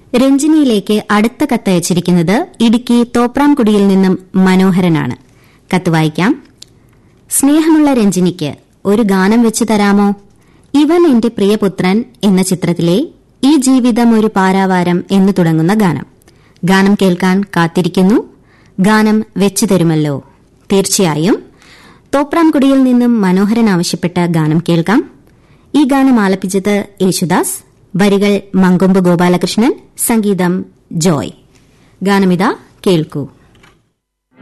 രഞ്ജിനിയിലേക്ക് അടുത്ത കത്തയച്ചിരിക്കുന്നത് ഇടുക്കി തോപ്രാംകുടിയിൽ നിന്നും മനോഹരനാണ് കത്ത് വായിക്കാം സ്നേഹമുള്ള രഞ്ജിനിക്ക് ഒരു ഗാനം വെച്ചു തരാമോ ഇവൻ എന്റെ പ്രിയപുത്രൻ എന്ന ചിത്രത്തിലെ ഈ ജീവിതം ഒരു പാരാവാരം എന്ന് തുടങ്ങുന്ന ഗാനം ഗാനം കേൾക്കാൻ കാത്തിരിക്കുന്നു ഗാനം വെച്ചു തരുമല്ലോ തീർച്ചയായും തോപ്രാംകുടിയിൽ നിന്നും മനോഹരൻ ആവശ്യപ്പെട്ട ഗാനം കേൾക്കാം ഈ ഗാനം ആലപിച്ചത് യേശുദാസ് വരികൾ മങ്കൊമ്പ് ഗോപാലകൃഷ്ണൻ സംഗീതം ജോയ് ഗാനമിത കേൾക്കൂ